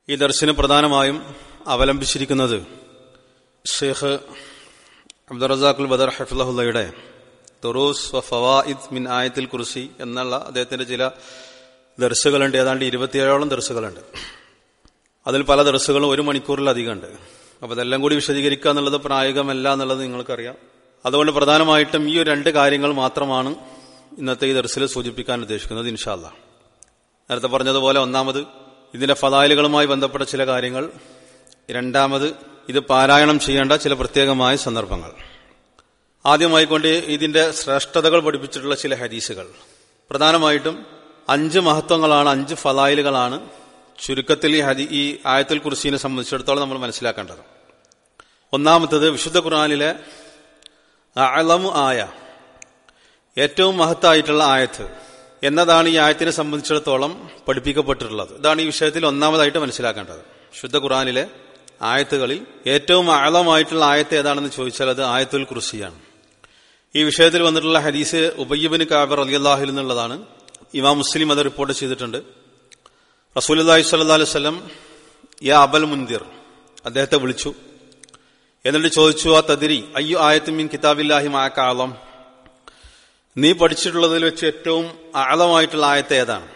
ഈ ദർശന് പ്രധാനമായും അവലംബിച്ചിരിക്കുന്നത് ഷെയ്ഖ് അബ്ദുറസാഖുൽ ബദർ ഹഫിള്ളയുടെ തുറൂസ് വ ഫവായിദ് മിൻ ആയത്തിൽ കുർസി എന്നുള്ള അദ്ദേഹത്തിന്റെ ചില ദർശകളുണ്ട് ഏതാണ്ട് ഇരുപത്തിയേഴോളം ദർശകളുണ്ട് അതിൽ പല ദർശകളും ഒരു മണിക്കൂറിലധികം ഉണ്ട് അപ്പോൾ അതെല്ലാം കൂടി വിശദീകരിക്കുക എന്നുള്ളത് പ്രായോഗികമല്ല എന്നുള്ളത് നിങ്ങൾക്കറിയാം അതുകൊണ്ട് പ്രധാനമായിട്ടും ഈ രണ്ട് കാര്യങ്ങൾ മാത്രമാണ് ഇന്നത്തെ ഈ ദർശിൽ സൂചിപ്പിക്കാൻ ഉദ്ദേശിക്കുന്നത് ഇൻഷാല്ല നേരത്തെ പറഞ്ഞതുപോലെ ഒന്നാമത് ഇതിന്റെ ഫതായിലുകളുമായി ബന്ധപ്പെട്ട ചില കാര്യങ്ങൾ രണ്ടാമത് ഇത് പാരായണം ചെയ്യേണ്ട ചില പ്രത്യേകമായ സന്ദർഭങ്ങൾ ആദ്യമായിക്കൊണ്ട് ഇതിന്റെ ശ്രേഷ്ഠതകൾ പഠിപ്പിച്ചിട്ടുള്ള ചില ഹദീസുകൾ പ്രധാനമായിട്ടും അഞ്ച് മഹത്വങ്ങളാണ് അഞ്ച് ഫലായിലുകളാണ് ചുരുക്കത്തിൽ ഈ ഹദി ഈ ആയത്തുൽ കുർസീനെ സംബന്ധിച്ചിടത്തോളം നമ്മൾ മനസ്സിലാക്കേണ്ടത് ഒന്നാമത്തത് വിശുദ്ധ ഖുർആാനിലെ അളമു ആയ ഏറ്റവും മഹത്തായിട്ടുള്ള ആയത്ത് എന്നതാണ് ഈ ആയത്തിനെ സംബന്ധിച്ചിടത്തോളം പഠിപ്പിക്കപ്പെട്ടിട്ടുള്ളത് ഇതാണ് ഈ വിഷയത്തിൽ ഒന്നാമതായിട്ട് മനസ്സിലാക്കേണ്ടത് ശുദ്ധ ഖുറാനിലെ ആയത്തുകളിൽ ഏറ്റവും ആഴമായിട്ടുള്ള ആയത്ത് ഏതാണെന്ന് ചോദിച്ചാൽ അത് ആയത്തുൽ കുർസിയാണ് ഈ വിഷയത്തിൽ വന്നിട്ടുള്ള ഹദീസ് ഉബയ്യബിന് കാബർ അലി അള്ളാഹിൽ എന്നുള്ളതാണ് ഇമാം മുസ്ലിം അത് റിപ്പോർട്ട് ചെയ്തിട്ടുണ്ട് റസൂലി സ്വല്ലാ അലൈഹി സ്വലം യാ അബൽ മുന്തിർ അദ്ദേഹത്തെ വിളിച്ചു എന്നിട്ട് ചോദിച്ചു ആ തതിരി അയ്യോ ആയത്തുമിൻ കിതാബില്ലാഹി മാക്കാളം നീ പഠിച്ചിട്ടുള്ളതിൽ വെച്ച് ഏറ്റവും ആഴമായിട്ടുള്ള ആയത്ത് ഏതാണ്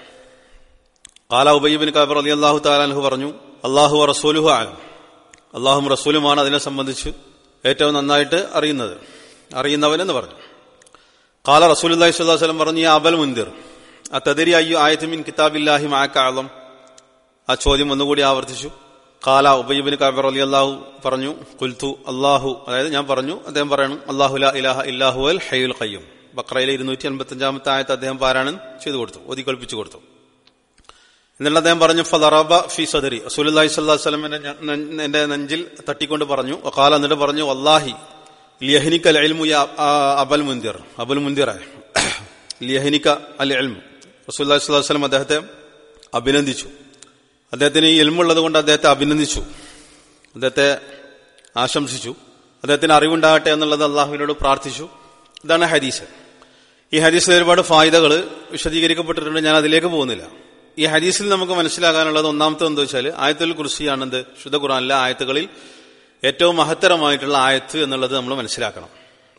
കാല ഉബയ്യബിൻ കാബർ അലി അള്ളാഹു താലാൻഹു പറഞ്ഞു അള്ളാഹു റസൂലുഹു ആലം അള്ളാഹും റസൂലുമാണ് അതിനെ സംബന്ധിച്ച് ഏറ്റവും നന്നായിട്ട് അറിയുന്നത് അറിയുന്നവനെന്ന് പറഞ്ഞു കാല റസൂലി സ്വല്ലാ വല്ലം പറഞ്ഞു ഈ അബൽ മുന്തിർ ആ തതിരി അയ്യോ ആയത്തുമിൻ കിതാബില്ലാഹി മാക്കാളം ആ ചോദ്യം ഒന്നുകൂടി ആവർത്തിച്ചു കാല ഉബയ്യബിൻ കാബർ അലി അള്ളാഹു പറഞ്ഞു കുൽത്തു അള്ളാഹു അതായത് ഞാൻ പറഞ്ഞു അദ്ദേഹം പറയണം അള്ളാഹു ഇലാഹ ഇല്ലാഹു അൽ ഹയ്യുൽ ഖയ്യും ബക്രയിലെ ഇരുന്നൂറ്റി അൻപത്തി അഞ്ചാമത്തെ ആയത്ത് അദ്ദേഹം പാരായണം ചെയ്തു കൊടുത്തു ഒതി കൽപ്പിച്ചു കൊടുത്തു എന്നിട്ട് അദ്ദേഹം പറഞ്ഞു ഫലറബ ഫി സദരി റസൂലി സ്വല്ലാ വല്ലം എന്റെ നെഞ്ചിൽ തട്ടിക്കൊണ്ട് പറഞ്ഞു കാല എന്നിട്ട് പറഞ്ഞു അള്ളാഹി ലിയഹനിക്ക അൽമു അബൽ മുന്തിർ അബുൽ മുന്തിർ ലിയഹനിക്ക അൽ എൽമു റസൂല്ലാ സ്വല്ലാ വല്ലം അദ്ദേഹത്തെ അഭിനന്ദിച്ചു അദ്ദേഹത്തിന് ഈ എൽമുള്ളത് കൊണ്ട് അദ്ദേഹത്തെ അഭിനന്ദിച്ചു അദ്ദേഹത്തെ ആശംസിച്ചു അദ്ദേഹത്തിന് അറിവുണ്ടാകട്ടെ എന്നുള്ളത് അള്ളാഹുവിനോട് പ്രാർത്ഥിച്ചു ഇതാണ് ഹദീസ് ഈ ഹദീസിൽ ഒരുപാട് ഫായ്ദകൾ വിശദീകരിക്കപ്പെട്ടിട്ടുണ്ട് ഞാൻ അതിലേക്ക് പോകുന്നില്ല ഈ ഹദീസിൽ നമുക്ക് മനസ്സിലാകാനുള്ളത് ഒന്നാമത്തെ എന്താ വെച്ചാൽ ആയത്തുൽ കുർസിയാണെന്ത് ശുദ്ധ ഖുറാനിലെ ആയത്തുകളിൽ ഏറ്റവും മഹത്തരമായിട്ടുള്ള ആയത്ത് എന്നുള്ളത് നമ്മൾ മനസ്സിലാക്കണം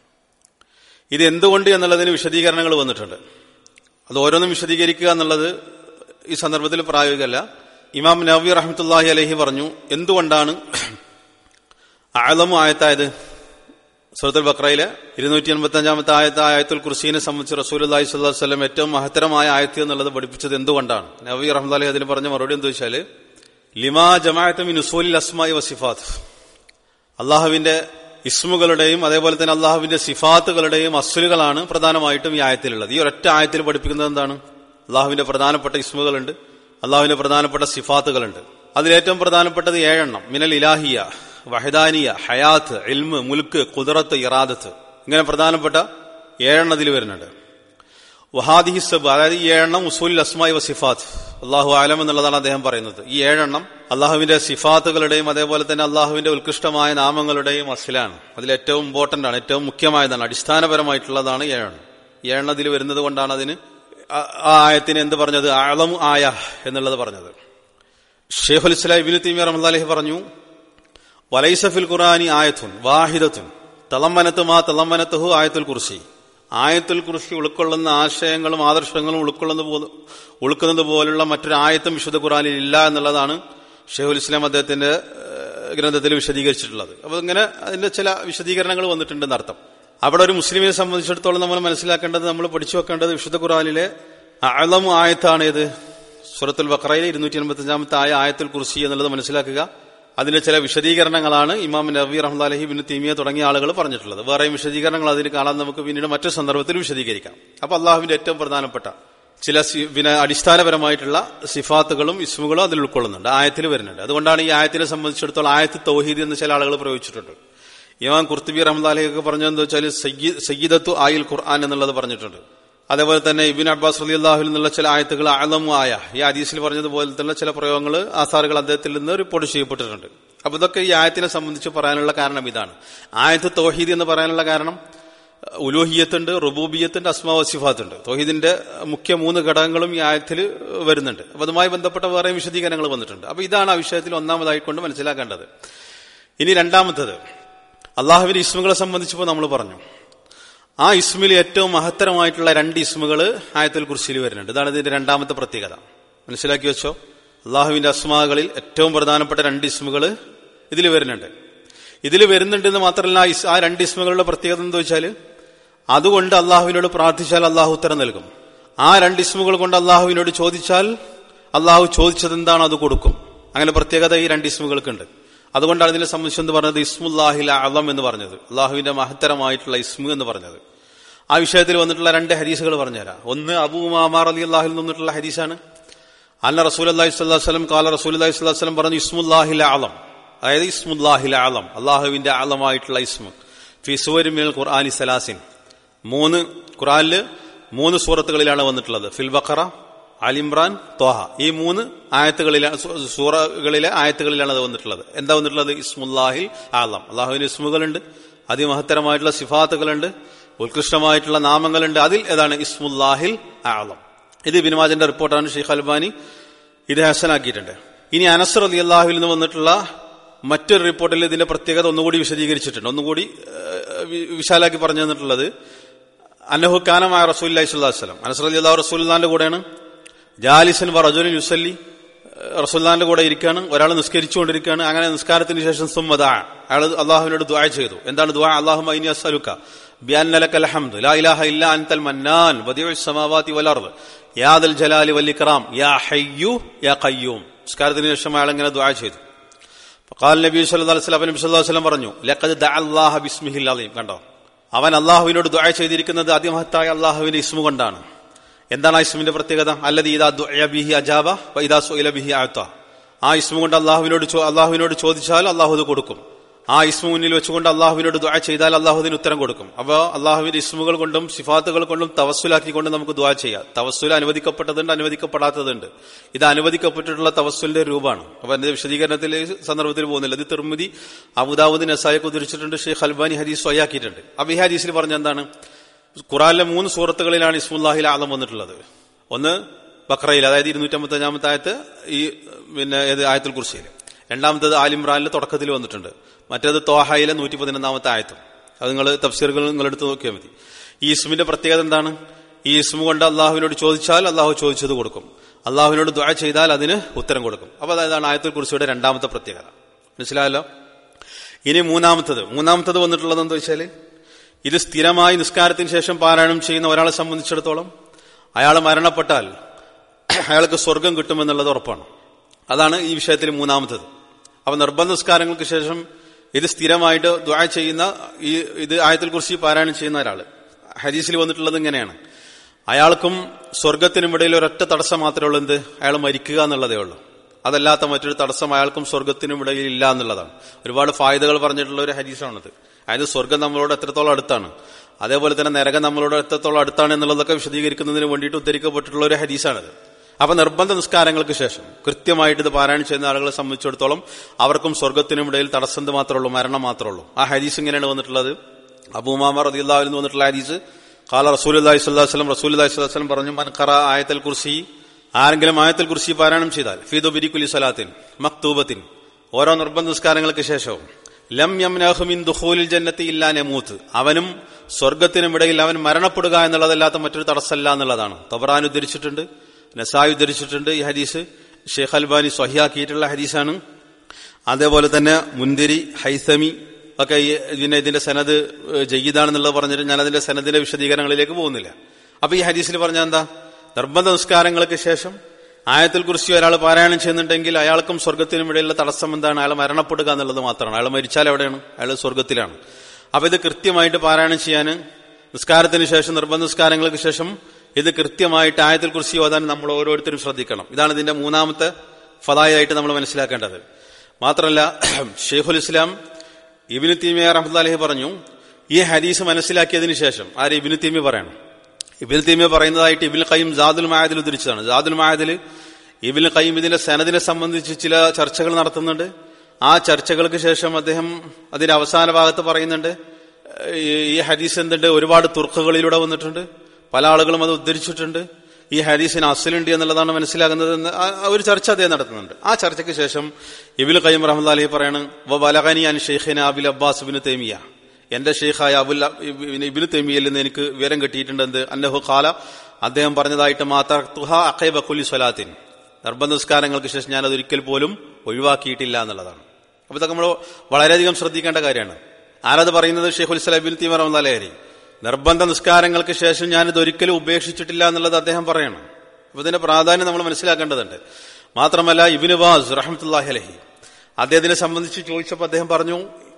ഇത് എന്തുകൊണ്ട് എന്നുള്ളതിന് വിശദീകരണങ്ങൾ വന്നിട്ടുണ്ട് അത് ഓരോന്നും വിശദീകരിക്കുക എന്നുള്ളത് ഈ സന്ദർഭത്തിൽ പ്രായോഗികമല്ല ഇമാം നബി റഹ്മത്തുല്ലാഹി അലഹി പറഞ്ഞു എന്തുകൊണ്ടാണ് ആലമു ആയത്തായത് സുഹൃത്തുൽ ബക്രയിലെ ഇരുന്നൂറ്റി എൺപത്തി അഞ്ചാമത്തെ ആയത്ത ആയത്തുൽ കുർസീനെ സംബന്ധിച്ച് റസൂൽ അള്ളഹി സ്വല്ലാ വല്ലം ഏറ്റവും മഹത്തരമായ ആയത്ത് എന്നുള്ളത് പഠിപ്പിച്ചത് എന്തുകൊണ്ടാണ് നബി റഹ്മദ് അതിന് പറഞ്ഞ മറുപടി എന്താ വെച്ചാൽ ലിമാ ജമാഅത്തും നുസൂലിൽ അസ്മായി വസിഫാത്ത് അള്ളാഹുവിന്റെ ഇസ്മുകളുടെയും അതേപോലെ തന്നെ അള്ളാഹുവിന്റെ സിഫാത്തുകളുടെയും അസുലുകളാണ് പ്രധാനമായിട്ടും ഈ ആയത്തിലുള്ളത് ഈ ഒരൊറ്റ ആയത്തിൽ പഠിപ്പിക്കുന്നത് എന്താണ് അള്ളാഹുവിന്റെ പ്രധാനപ്പെട്ട ഇസ്മുകളുണ്ട് അള്ളാഹുവിന്റെ പ്രധാനപ്പെട്ട സിഫാത്തുകളുണ്ട് അതിലേറ്റവും പ്രധാനപ്പെട്ടത് ഏഴെണ്ണം മിനൽ ഇലാഹിയ വഹദാനിയ ഹയാത്ത് ഇൽമ് മുൽക്ക് കുതിറത്ത് ഇറാദത്ത് ഇങ്ങനെ പ്രധാനപ്പെട്ട ഏഴെണ്ണത്തിൽ വരുന്നുണ്ട് വഹാദി ഹിസബ് അതായത് ഈ ഏഴെണ്ണം ഉസൂൽ അസ്മായി വസിഫാത്ത് അള്ളാഹു ആലം എന്നുള്ളതാണ് അദ്ദേഹം പറയുന്നത് ഈ ഏഴെണ്ണം അള്ളാഹുവിന്റെ സിഫാത്തുകളുടെയും അതേപോലെ തന്നെ അള്ളാഹുവിന്റെ ഉത്കൃഷ്ടമായ നാമങ്ങളുടെയും അസിലാണ് അതിൽ ഏറ്റവും ഇമ്പോർട്ടന്റ് ആണ് ഏറ്റവും മുഖ്യമായതാണ് അടിസ്ഥാനപരമായിട്ടുള്ളതാണ് ഏഴെണ്ണം ഏഴെണ്ണത്തിൽ വരുന്നത് കൊണ്ടാണ് അതിന് ആ ആയത്തിന് എന്ത് പറഞ്ഞത് ആളം ആയ എന്നുള്ളത് പറഞ്ഞത് ഷെയ്ഖുൽ ഇസ്ലാം ഇബിനു തീമി റഹ്മല്ലാഹി പറഞ്ഞു വലൈസഫിൽ ഖുറാനി ആയത്തുൻ വാഹിദത്തുൻ തളമ്മനത്ത് മാ തളമ്മനത്തുഹു ആയത്തുൽ കുർസി ആയത്തുൽ കുർസി ഉൾക്കൊള്ളുന്ന ആശയങ്ങളും ആദർശങ്ങളും ഉൾക്കൊള്ളുന്ന ഉൾക്കുന്നത് പോലുള്ള മറ്റൊരു ആയത്തും വിശുദ്ധ ഖുറാനിൽ ഇല്ല എന്നുള്ളതാണ് ഷെയ്ഖുൽ ഇസ്ലാം അദ്ദേഹത്തിന്റെ ഗ്രന്ഥത്തിൽ വിശദീകരിച്ചിട്ടുള്ളത് അപ്പൊ ഇങ്ങനെ അതിന്റെ ചില വിശദീകരണങ്ങൾ വന്നിട്ടുണ്ടെന്ന് അർത്ഥം അവിടെ ഒരു മുസ്ലിമിനെ സംബന്ധിച്ചിടത്തോളം നമ്മൾ മനസ്സിലാക്കേണ്ടത് നമ്മൾ പഠിച്ചു വെക്കേണ്ടത് വിശുദ്ധ ഖുറാനിലെ അളം ആയത്താണ് ഇത് സുറത്തുൽ ബക്രയിലെ ഇരുന്നൂറ്റി എൺപത്തി അഞ്ചാമത്തെ ആയ ആയത്തുൽ കുർസി എന്നുള്ളത് മനസ്സിലാക്കുക അതിന്റെ ചില വിശദീകരണങ്ങളാണ് ഇമാം നബി റഹ്മദ് അലഹി ബിൻ തീമിയ തുടങ്ങിയ ആളുകൾ പറഞ്ഞിട്ടുള്ളത് വേറെയും വിശദീകരണങ്ങൾ അതിന് കാണാൻ നമുക്ക് പിന്നീട് മറ്റു സന്ദർഭത്തിൽ വിശദീകരിക്കാം അപ്പൊ അള്ളാഹുവിന്റെ ഏറ്റവും പ്രധാനപ്പെട്ട ചില പിന്നെ അടിസ്ഥാനപരമായിട്ടുള്ള സിഫാത്തുകളും ഇസ്മുകളും അതിൽ ഉൾക്കൊള്ളുന്നുണ്ട് ആയത്തിൽ വരുന്നുണ്ട് അതുകൊണ്ടാണ് ഈ ആയത്തിനെ സംബന്ധിച്ചിടത്തോളം ആയത്ത് തൗഹീദ് എന്ന് ചില ആളുകൾ പ്രയോഗിച്ചിട്ടുണ്ട് ഇമാം കുർത്തുബി റഹ്മദ് അലഹിയൊക്കെ പറഞ്ഞതെന്ന് വെച്ചാൽ സയ്യിദത്തു ആയിൽ ഖുർആൻ എന്നുള്ളത് പറഞ്ഞിട്ടുണ്ട് അതേപോലെ തന്നെ ഇബിൻ അബ്ബാസ് അലി അള്ളാഹുൽ നിന്നുള്ള ചില ആയത്തുകൾ അളമു ആയ ഈ ഹദീസിൽ പറഞ്ഞതുപോലെ തന്നെ ചില പ്രയോഗങ്ങൾ ആസാറുകൾ അദ്ദേഹത്തിൽ നിന്ന് റിപ്പോർട്ട് ചെയ്യപ്പെട്ടിട്ടുണ്ട് അപ്പൊ ഇതൊക്കെ ഈ ആയത്തിനെ സംബന്ധിച്ച് പറയാനുള്ള കാരണം ഇതാണ് ആയത്ത് തോഹീദ് എന്ന് പറയാനുള്ള കാരണം ഉലോഹിയത്തുണ്ട് റുബൂബിയത്തുണ്ട് അസ്മാ വസിഫാത്തുണ്ട് തോഹീദിന്റെ മുഖ്യ മൂന്ന് ഘടകങ്ങളും ഈ ആയത്തിൽ വരുന്നുണ്ട് അപ്പൊ അതുമായി ബന്ധപ്പെട്ട വേറെ വിശദീകരണങ്ങൾ വന്നിട്ടുണ്ട് അപ്പൊ ഇതാണ് ആ വിഷയത്തിൽ ഒന്നാമതായി കൊണ്ട് മനസ്സിലാക്കേണ്ടത് ഇനി രണ്ടാമത്തത് അള്ളാഹുവിന്റെ ഇസ്മുകളെ സംബന്ധിച്ചപ്പോൾ നമ്മൾ പറഞ്ഞു ആ ഇസ്മിൽ ഏറ്റവും മഹത്തരമായിട്ടുള്ള രണ്ട് ഇസ്മുകൾ ആയത്തിൽ കുറിച്ചിൽ വരുന്നുണ്ട് ഇതാണ് ഇതിന്റെ രണ്ടാമത്തെ പ്രത്യേകത മനസ്സിലാക്കി വെച്ചോ അള്ളാഹുവിന്റെ അസ്മാകളിൽ ഏറ്റവും പ്രധാനപ്പെട്ട രണ്ട് ഇസ്മുകൾ ഇതിൽ വരുന്നുണ്ട് ഇതിൽ വരുന്നുണ്ടെന്ന് മാത്രമല്ല ആ രണ്ട് ഇസ്മുകളുടെ പ്രത്യേകത എന്താ വെച്ചാൽ അതുകൊണ്ട് അള്ളാഹുവിനോട് പ്രാർത്ഥിച്ചാൽ അള്ളാഹു ഉത്തരം നൽകും ആ രണ്ട് ഇസ്മുകൾ കൊണ്ട് അള്ളാഹുവിനോട് ചോദിച്ചാൽ അള്ളാഹു ചോദിച്ചത് എന്താണ് അത് കൊടുക്കും അങ്ങനെ പ്രത്യേകത ഈ രണ്ട് ഇസ്മുകൾക്കുണ്ട് അതുകൊണ്ടാണ് ഇതിനെ സംബന്ധിച്ച് എന്ന് പറഞ്ഞത് ഇസ്മുല്ലാഹിൽ അളം എന്ന് പറഞ്ഞത് അള്ളാഹുവിന്റെ മഹത്തരമായിട്ടുള്ള ഇസ്മു എന്ന് പറഞ്ഞത് ആ വിഷയത്തിൽ വന്നിട്ടുള്ള രണ്ട് ഹരീസുകൾ പറഞ്ഞുതരാം ഒന്ന് അബൂ മാമാർ അലി അള്ളാഹിൽ നിന്നിട്ടുള്ള ഹരീസാണ് അല്ല റസൂൽ അള്ളാഹി സ്വല്ലം കാല റസൂൽ അള്ളാഹി സ്വലം പറഞ്ഞു ഇസ്മുല്ലാഹിൽ ആലം അതായത് ഇസ്മുല്ലാഹിൽ ആലം അള്ളാഹുവിന്റെ ആലമായിട്ടുള്ള ഇസ്മു ഫി സുവരിമിൽ ഖുർആാനി സലാസിൻ മൂന്ന് ഖുറാനില് മൂന്ന് സൂറത്തുകളിലാണ് വന്നിട്ടുള്ളത് ഫിൽ ബഖറ അലിമ്രാൻ തോഹ ഈ മൂന്ന് ആയത്തുകളിലാണ് സൂറകളിലെ ആയത്തുകളിലാണ് അത് വന്നിട്ടുള്ളത് എന്താ വന്നിട്ടുള്ളത് ഇസ്മുല്ലാഹിൽ ആലം അള്ളാഹുവിന്റെ ഇസ്മുകളുണ്ട് അതിമഹത്തരമായിട്ടുള്ള സിഫാത്തുകളുണ്ട് ഉത്കൃഷ്ടമായിട്ടുള്ള നാമങ്ങളുണ്ട് അതിൽ ഏതാണ് ഇസ്മുല്ലാഹിൽ ആലം ഇത് ബിനുമാജന്റെ റിപ്പോർട്ടാണ് ഷെയ്ഖ് അൽബാനി ഇത് ഹസനാക്കിയിട്ടുണ്ട് ഇനി അനസർ അലി അള്ളാഹുവിൽ നിന്ന് വന്നിട്ടുള്ള മറ്റൊരു റിപ്പോർട്ടിൽ ഇതിന്റെ പ്രത്യേകത ഒന്നുകൂടി വിശദീകരിച്ചിട്ടുണ്ട് ഒന്നുകൂടി വിശാലാക്കി പറഞ്ഞു തന്നിട്ടുള്ളത് അന്നഹു കാനമായ റസൂല്ലി സ്വല്ലാസ്ലം അനസർ അലി അള്ളാഹു റസൂല്ലാന്റെ കൂടെയാണ് ജാലിസൻ വ റജുലിൻ യുസല്ലി റസൂല്ലാന്റെ കൂടെ ഇരിക്കുകയാണ് ഒരാൾ നിസ്കരിച്ചുകൊണ്ടിരിക്കുകയാണ് അങ്ങനെ നിസ്കാരത്തിന് ശേഷം സുമ്മദ അയാൾ അള്ളാഹുവിനോട് ദ്വാ ചെയ്തു എന്താണ് ദ്വാ അള്ളാഹു ഐനി അസ്സലുക്ക بأن لك الحمد لا إله إلا أنت المنان بديع السماوات والأرض يا ذا الجلال والإكرام يا حي يا قيوم നിസ്കാരത്തിന് ശേഷം അയാൾ ഇങ്ങനെ ദ്വാ ചെയ്തു قال നബി സല്ലല്ലാഹു അലൈഹി വസല്ലം നബി സല്ലല്ലാഹു അലൈഹി വസല്ലം പറഞ്ഞു ലഖദ് ദഅ അല്ലാഹ ബിസ്മിഹിൽ അലീം കണ്ടോ അവൻ അള്ളാഹുവിനോട് ദ്വാ ചെയ്തിരിക്കുന്നത് അതിമഹത്തായ അള്ളാഹുവിന്റെ ഇസ്മു കൊണ്ടാണ് എന്താണ് ആ ഇസ്മിന്റെ പ്രത്യേകത അല്ലത് ഇതാ ദുഅ ബിഹി അജാബ വ ഇദാ സുഇല ബിഹി അഅത ആ ഇസ്മു കൊണ്ട് അള്ളാഹുവിനോട് അള്ളാഹുവിനോട് ചോദിച്ചാൽ അള്ളാഹു അത് കൊടുക്കും ആ ഇസ്മു മുന്നിൽ വെച്ചുകൊണ്ട് അള്ളാഹുവിനോട് ദുആ ചെയ്താൽ അള്ളാഹുവിന് ഉത്തരം കൊടുക്കും അപ്പോൾ അള്ളാഹുവിന്റെ ഇസ്മുകൾ കൊണ്ടും സിഫാത്തുകൾ കൊണ്ടും തവസ്സുലാക്കിക്കൊണ്ട് നമുക്ക് ദുആ ചെയ്യാം തവസ്സുൽ അനുവദിക്കപ്പെട്ടതുണ്ട് അനുവദിക്കപ്പെടാത്തതുണ്ട് ഇത് അനുവദിക്കപ്പെട്ടിട്ടുള്ള തവസ്സുലിന്റെ രൂപമാണ് അപ്പൊ എന്റെ വിശദീകരണത്തിൽ സന്ദർഭത്തിൽ പോകുന്നില്ല ഇത് തിരുമതി അബുദാബുദ് നസായൊക്കെ ഉദ്ധരിച്ചിട്ടുണ്ട് ഷെയ്ഖ് അൽബാനി ഹദീസ് സ്വയാക്കിയിട്ടുണ്ട് അപ്പൊ ഈ ഹദീസിൽ പറഞ്ഞ എന്താണ് ഖുറാനിലെ മൂന്ന് സൂറത്തുകളിലാണ് ഇസ്മുല്ലാഹിൽ ആലം വന്നിട്ടുള്ളത് ഒന്ന് ബക്രയിൽ അതായത് ഇരുന്നൂറ്റമ്പത്തി അഞ്ചാമത്തെ ആയത്ത് ഈ പിന്നെ ഏത് ആയത്തുൽ കുർസിയിൽ രണ്ടാമത്തത് ആലിമ്രാനിലെ തുടക്കത്തിൽ വന്നിട്ടുണ്ട് മറ്റേത് തോഹയിലെ നൂറ്റി പതിനൊന്നാമത്തെ ആയത്തും അത് നിങ്ങൾ തഫ്സീറുകൾ നിങ്ങൾ എടുത്ത് നോക്കിയാൽ മതി ഈ ഇസ്മിന്റെ പ്രത്യേകത എന്താണ് ഈ ഇസ്മു കൊണ്ട് അള്ളാഹുവിനോട് ചോദിച്ചാൽ അള്ളാഹു ചോദിച്ചത് കൊടുക്കും അള്ളാഹുവിനോട് ദ്വാ ചെയ്താൽ അതിന് ഉത്തരം കൊടുക്കും അപ്പൊ അതാണ് ആയത്തുൽ കുറിച്ചിയുടെ രണ്ടാമത്തെ പ്രത്യേകത മനസ്സിലായല്ലോ ഇനി മൂന്നാമത്തത് മൂന്നാമത്തത് വന്നിട്ടുള്ളത് എന്താ വെച്ചാൽ ഇത് സ്ഥിരമായി നിസ്കാരത്തിന് ശേഷം പാരായണം ചെയ്യുന്ന ഒരാളെ സംബന്ധിച്ചിടത്തോളം അയാൾ മരണപ്പെട്ടാൽ അയാൾക്ക് സ്വർഗം കിട്ടുമെന്നുള്ളത് ഉറപ്പാണ് അതാണ് ഈ വിഷയത്തിൽ മൂന്നാമത്തത് അപ്പൊ നിർബന്ധ നിസ്കാരങ്ങൾക്ക് ശേഷം ഇത് സ്ഥിരമായിട്ട് ദ്വാ ചെയ്യുന്ന ഈ ഇത് ആയത്തിൽ കുറിച്ച് പാരായണം ചെയ്യുന്ന ഒരാൾ ഹദീസിൽ വന്നിട്ടുള്ളത് ഇങ്ങനെയാണ് അയാൾക്കും സ്വർഗത്തിനും ഇടയിൽ ഒരൊറ്റ തടസ്സം മാത്രമേ ഉള്ളൂ എന്ത് അയാൾ മരിക്കുക എന്നുള്ളതേ ഉള്ളൂ അതല്ലാത്ത മറ്റൊരു തടസ്സം അയാൾക്കും സ്വർഗത്തിനും ഇടയിൽ ഇല്ല എന്നുള്ളതാണ് ഒരുപാട് ഫായ്ദകൾ പറഞ്ഞിട്ടുള്ള ഒരു ഹദീസാണത് അതായത് സ്വർഗം നമ്മളോട് എത്രത്തോളം അടുത്താണ് അതേപോലെ തന്നെ നരകം നമ്മളോട് എത്രത്തോളം അടുത്താണ് എന്നുള്ളതൊക്കെ വിശദീകരിക്കുന്നതിന് വേണ്ടിയിട്ട് ഉദ്ധരിക്കപ്പെട്ടിട്ടുള്ള ഒരു ഹദീസാണത് അപ്പൊ നിർബന്ധ നിസ്കാരങ്ങൾക്ക് ശേഷം കൃത്യമായിട്ട് ഇത് പാരായണം ചെയ്യുന്ന ആളുകളെ സംബന്ധിച്ചിടത്തോളം അവർക്കും സ്വർഗത്തിനും ഇടയിൽ തടസ്സം മാത്രമേ ഉള്ളൂ മരണം മാത്രമേ ഉള്ളൂ ആ ഹദീസ് ഇങ്ങനെയാണ് വന്നിട്ടുള്ളത് അബൂമാമർ റദിയുള്ളാഹിൽ വന്നിട്ടുള്ള ഹദീസ് കാല റസൂൽ അലൈഹി സ്വലാസ്ലം റസൂൽ അലൈഹി സ്വലാസ്ലം പറഞ്ഞു മൻഖറ ആയത്തൽ കുർസി ആരെങ്കിലും ആയത്തൽ കുർസി പാരായണം ചെയ്താൽ ഫീദു ബിരിക്കുലി സലാത്തിൻ മക്തൂബത്തിൻ ഓരോ നിർബന്ധ നിസ്കാരങ്ങൾക്ക് ശേഷവും ലം യംനഹുമിൻ ദുഹൂലിൽ ജന്നത്തി ഇല്ലാ നെമൂത്ത് അവനും സ്വർഗത്തിനും ഇടയിൽ അവൻ മരണപ്പെടുക എന്നുള്ളതല്ലാത്ത മറ്റൊരു തടസ്സമല്ല എന്നുള്ളതാണ് തബറാൻ ഉദ്ധരിച്ചിട്ടുണ്ട് നസായി ഉദ്ധരിച്ചിട്ടുണ്ട് ഈ ഹദീസ് ഷെയ്ഖ് അൽബാനി സ്വഹിയാക്കിയിട്ടുള്ള ഹദീസാണ് അതേപോലെ തന്നെ മുന്തിരി ഹൈസമി ഒക്കെ ഈ ഇതിന്റെ ഇതിന്റെ സനത് ജയ്യിദാണെന്നുള്ളത് പറഞ്ഞിട്ട് ഞാൻ അതിന്റെ സനദിന്റെ വിശദീകരണങ്ങളിലേക്ക് പോകുന്നില്ല അപ്പൊ ഈ ഹദീസിൽ പറഞ്ഞാൽ എന്താ നിർബന്ധ നിസ്കാരങ്ങൾക്ക് ശേഷം ആയത്തിൽ കുറിച്ച് ഒരാൾ പാരായണം ചെയ്യുന്നുണ്ടെങ്കിൽ അയാൾക്കും സ്വർഗത്തിനും ഇടയിലുള്ള തടസ്സം എന്താണ് അയാൾ മരണപ്പെടുക എന്നുള്ളത് മാത്രമാണ് അയാൾ മരിച്ചാൽ എവിടെയാണ് അയാൾ സ്വർഗത്തിലാണ് അപ്പൊ ഇത് കൃത്യമായിട്ട് പാരായണം ചെയ്യാൻ നിസ്കാരത്തിന് ശേഷം നിർബന്ധ നിസ്കാരങ്ങൾക്ക് ശേഷം ഇത് കൃത്യമായിട്ട് ആയത്തിൽ കുറിച്ച് ഓതാൻ നമ്മൾ ഓരോരുത്തരും ശ്രദ്ധിക്കണം ഇതാണ് ഇതിന്റെ മൂന്നാമത്തെ ഫതായായിട്ട് നമ്മൾ മനസ്സിലാക്കേണ്ടത് മാത്രമല്ല ഷെയ്ഖുൽ ഇസ്ലാം ഇബിനു തീമിയ റഹ്മത്ത് അലഹി പറഞ്ഞു ഈ ഹദീസ് മനസ്സിലാക്കിയതിനു ശേഷം ആര് ഇബിനു തീമി പറയണം ഇബിൻ തീമിയ പറയുന്നതായിട്ട് ഇബിൻ ഖയ്യം ജാദുൽ മായതിൽ ഉദ്ധരിച്ചതാണ് ജാദുൽ മായതിൽ ഇബിൻ ഖയ്യം ഇതിന്റെ സനദിനെ സംബന്ധിച്ച് ചില ചർച്ചകൾ നടത്തുന്നുണ്ട് ആ ചർച്ചകൾക്ക് ശേഷം അദ്ദേഹം അതിന്റെ അവസാന ഭാഗത്ത് പറയുന്നുണ്ട് ഈ- ഈ ഹദീസ് എന്തുണ്ട് ഒരുപാട് തുർക്കുകളിലൂടെ വന്നിട്ടുണ്ട് പല ആളുകളും അത് ഉദ്ധരിച്ചിട്ടുണ്ട് ഈ ഹദീസിന് അസലുണ്ട് എന്നുള്ളതാണ് മനസ്സിലാകുന്നത് എന്ന് ആ- ആ ഒരു ചർച്ച അദ്ദേഹം നടത്തുന്നുണ്ട് ആ ചർച്ചയ്ക്ക് ശേഷം ഇബിൽ ഖയ്യം റഹ്മദ് അലി പറയാണ് ബലഖനി അൻ ഷെയ്ഖിന അബുൽ അബ്ബാസ് ബിൻ തേമിയ എന്റെ ഷെയ്ഖായ അബുൽ ഇബിന് തേമിയയിൽ നിന്ന് എനിക്ക് വിവരം കിട്ടിയിട്ടുണ്ട് എന്ത് അന്നഹു ഖാല അദ്ദേഹം പറഞ്ഞതായിട്ട് മാത്രി സ്വലാത്തിൻ നിർബന്ധ നിസ്കാരങ്ങൾക്ക് ശേഷം ഞാൻ അതൊരിക്കൽ പോലും ഒഴിവാക്കിയിട്ടില്ല എന്നുള്ളതാണ് അപ്പൊ ഇതൊക്കെ നമ്മൾ വളരെയധികം ശ്രദ്ധിക്കേണ്ട കാര്യമാണ് ആരത് പറയുന്നത് ഷെയ്ഖുൽ സലബിൻ തീമർ അലഹരി നിർബന്ധ നിസ്കാരങ്ങൾക്ക് ശേഷം ഞാനിത് ഒരിക്കലും ഉപേക്ഷിച്ചിട്ടില്ല എന്നുള്ളത് അദ്ദേഹം പറയണം അപ്പൊ ഇതിന്റെ പ്രാധാന്യം നമ്മൾ മനസ്സിലാക്കേണ്ടതുണ്ട് മാത്രമല്ല ഇബിന് വാസ് റഹമത്തുല്ലാഹി അലഹി അദ്ദേഹത്തിനെ സംബന്ധിച്ച് ചോദിച്ചപ്പോൾ അദ്ദേഹം പറഞ്ഞു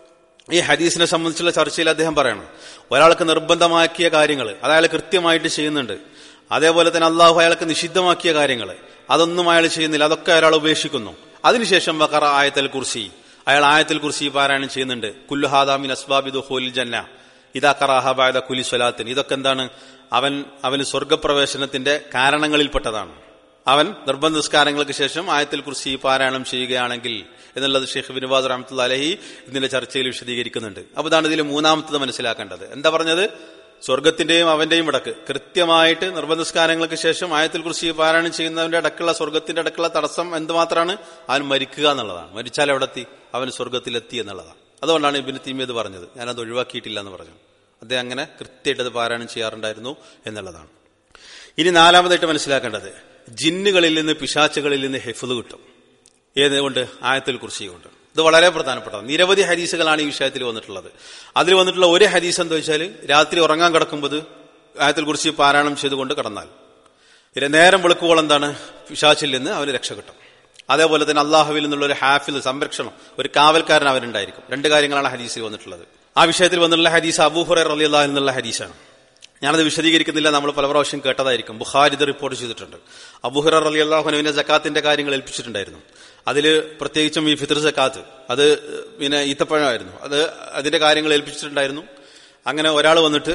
ഈ ഹദീസിനെ സംബന്ധിച്ചുള്ള ചർച്ചയിൽ അദ്ദേഹം പറയണം ഒരാൾക്ക് നിർബന്ധമാക്കിയ കാര്യങ്ങൾ അത് അയാൾ കൃത്യമായിട്ട് ചെയ്യുന്നുണ്ട് അതേപോലെ തന്നെ അള്ളാഹു അയാൾക്ക് നിഷിദ്ധമാക്കിയ കാര്യങ്ങൾ അതൊന്നും അയാൾ ചെയ്യുന്നില്ല അതൊക്കെ അയാൾ ഉപേക്ഷിക്കുന്നു അതിനുശേഷം വക്കറ ആയത്തൽ കുർസി അയാൾ ആയത്തിൽ കുർസി പാരായണം ചെയ്യുന്നുണ്ട് കുല്ലുഹാദാമിൻ അസ്ബാബിദു ഹോലിൽ ജന്ന ഇതാ കറാഹബായത കുലി സ്വലാത്തിന് ഇതൊക്കെ എന്താണ് അവൻ അവന് സ്വർഗപ്രവേശനത്തിന്റെ കാരണങ്ങളിൽപ്പെട്ടതാണ് അവൻ നിർബന്ധ നിസ്കാരങ്ങൾക്ക് ശേഷം ആയത്തിൽ കുറിച്ച് പാരായണം ചെയ്യുകയാണെങ്കിൽ എന്നുള്ളത് ഷെയ്ഖ് ബിനുവാസ് റഹമത്തുള്ള അലഹി ഇതിന്റെ ചർച്ചയിൽ വിശദീകരിക്കുന്നുണ്ട് അപ്പൊ ഇതാണ് ഇതിൽ മൂന്നാമത്തത് മനസ്സിലാക്കേണ്ടത് എന്താ പറഞ്ഞത് സ്വർഗത്തിന്റെയും അവന്റെയും ഇടക്ക് കൃത്യമായിട്ട് നിർബന്ധ നിസ്കാരങ്ങൾക്ക് ശേഷം ആയത്തിൽ കുറിച്ച് പാരായണം ചെയ്യുന്നവന്റെ ഇടക്കുള്ള സ്വർഗത്തിന്റെ ഇടക്കുള്ള തടസ്സം എന്തുമാത്രമാണ് അവൻ മരിക്കുക എന്നുള്ളതാണ് മരിച്ചാൽ എവിടെത്തി അവൻ സ്വർഗത്തിലെത്തി എന്നുള്ളതാണ് അതുകൊണ്ടാണ് ഇബിന് തീമിയത് പറഞ്ഞത് ഞാനത് ഒഴിവാക്കിയിട്ടില്ല എന്ന് പറഞ്ഞു അദ്ദേഹം അങ്ങനെ കൃത്യമായിട്ട് അത് പാരായണം ചെയ്യാറുണ്ടായിരുന്നു എന്നുള്ളതാണ് ഇനി നാലാമതായിട്ട് മനസ്സിലാക്കേണ്ടത് ജിന്നുകളിൽ നിന്ന് പിശാച്ചുകളിൽ നിന്ന് ഹെഫുദ് കിട്ടും ഏതുകൊണ്ട് ആയത്തിൽ കുറിച്ച് കൊണ്ട് ഇത് വളരെ പ്രധാനപ്പെട്ടതാണ് നിരവധി ഹദീസുകളാണ് ഈ വിഷയത്തിൽ വന്നിട്ടുള്ളത് അതിൽ വന്നിട്ടുള്ള ഒരു ഹദീസ് എന്താ വെച്ചാൽ രാത്രി ഉറങ്ങാൻ കിടക്കുമ്പോൾ ആയത്തിൽ കുറിച്ച് പാരായണം ചെയ്തുകൊണ്ട് കിടന്നാൽ ഇത് നേരം വെളുക്കുമ്പോൾ എന്താണ് പിശാച്ചിൽ നിന്ന് അവന് രക്ഷ കിട്ടും അതേപോലെ തന്നെ അള്ളാഹുവിൽ നിന്നുള്ള ഒരു ഹാഫിൽ സംരക്ഷണം ഒരു കാവൽക്കാരൻ അവനുണ്ടായിരിക്കും രണ്ട് കാര്യങ്ങളാണ് ഹദീസിൽ വന്നിട്ടുള്ളത് ആ വിഷയത്തിൽ വന്നിട്ടുള്ള ഹദീസ് അബൂഹുറ റലി അള്ളാഹ് എന്നുള്ള ഹദീസാണ് ഞാനത് വിശദീകരിക്കുന്നില്ല നമ്മൾ പല പ്രാവശ്യം കേട്ടതായിരിക്കും ബുഖാരി ഇത് റിപ്പോർട്ട് ചെയ്തിട്ടുണ്ട് അബുഹുറ അലി അള്ളാഹുനുവിന്റെ ജക്കാത്തിന്റെ കാര്യങ്ങൾ ഏൽപ്പിച്ചിട്ടുണ്ടായിരുന്നു അതിൽ പ്രത്യേകിച്ചും ഈ ഫിത്തർ ജക്കാത്ത് അത് പിന്നെ ഈത്തപ്പഴമായിരുന്നു അത് അതിന്റെ കാര്യങ്ങൾ ഏൽപ്പിച്ചിട്ടുണ്ടായിരുന്നു അങ്ങനെ ഒരാൾ വന്നിട്ട്